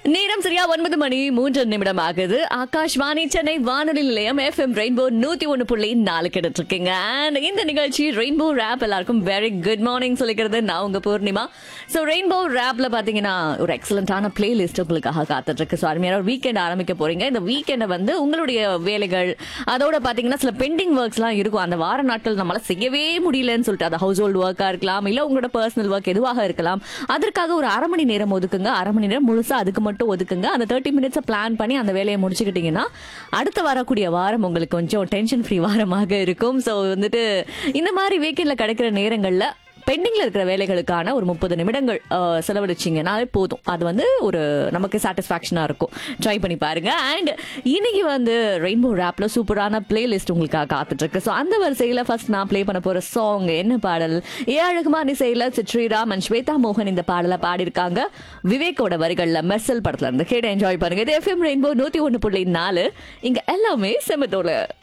நேரம் சரியா ஒன்பது மணி மூன்று நிமிடம் ஆகுது ஆகாஷ்வாணி சென்னை வானொலி நிலையம் எஃப்எம் ரெயின்போ நூத்தி ஒண்ணு புள்ளி நாலு கிடைச்சிட்டு இருக்கீங்க அண்ட் இந்த நிகழ்ச்சி ரெயின்போ ரேப் எல்லாருக்கும் வெரி குட் மார்னிங் சொல்லிக்கிறது நான் உங்க பூர்ணிமா ஸோ ரெயின்போ ரேப்ல பாத்தீங்கன்னா ஒரு எக்ஸலண்டான பிளேலிஸ்ட் உங்களுக்காக காத்துட்டு இருக்கு ஸோ அருமையான ஒரு வீக்கெண்ட் ஆரம்பிக்க போறீங்க இந்த வீக்கெண்டை வந்து உங்களுடைய வேலைகள் அதோட பாத்தீங்கன்னா சில பெண்டிங் ஒர்க்ஸ்லாம் இருக்கும் அந்த வார நாட்கள் நம்மளால செய்யவே முடியலன்னு சொல்லிட்டு அது ஹவுஸ் ஹோல்டு ஒர்க்கா இருக்கலாம் இல்ல உங்களோட பர்சனல் ஒர்க் எதுவாக இருக்கலாம் அதற்காக ஒரு அரை மணி நேரம் ஒதுக்குங்க அரை மணி நேரம் முழுசா அதுக்கு மட்டும் ஒதுக்குங்க அந்த தேர்ட்டி மினிட்ஸை பிளான் பண்ணி அந்த வேலையை முடிச்சுக்கிட்டீங்கன்னா அடுத்து வரக்கூடிய வாரம் உங்களுக்கு கொஞ்சம் டென்ஷன் ஃப்ரீ வாரமாக இருக்கும் ஸோ வந்துட்டு இந்த மாதிரி வீக்கெண்ட்ல கிடைக்கிற நேரங்கள்ல பெண்டிங்ல இருக்கிற வேலைகளுக்கான ஒரு முப்பது நிமிடங்கள் அஹ், செலவழிச்சிங்கனாலே போதும் அது வந்து ஒரு நமக்கு சாட்டிஸ்ஃபேக்ஷனா இருக்கும் ட்ரை பண்ணி பாருங்க அண்ட் இன்னைக்கு வந்து ரெயின்போ ரேப்ல சூப்பரான பிளேலிஸ்ட் உங்களுக்காக காத்துட்டு இருக்கு ஸோ அந்த வரிசையில ஃபர்ஸ்ட் நான் ப்ளே பண்ண போற சாங் என்ன பாடல் ஏ அழகுமான் இசையில சித்ரிராம் அண்ட் ஸ்வேதா மோகன் இந்த பாடலை பாடியிருக்காங்க விவேக்கோட வரிகள்ல மெர்சல் படத்துல இருந்து கேட்டு என்ஜாய் பண்ணுங்க இது எஃப்எம் ரெயின்போ நூத்தி ஒன்று புள்ளி நாலு இங்க எல்லாமே செமத்தோல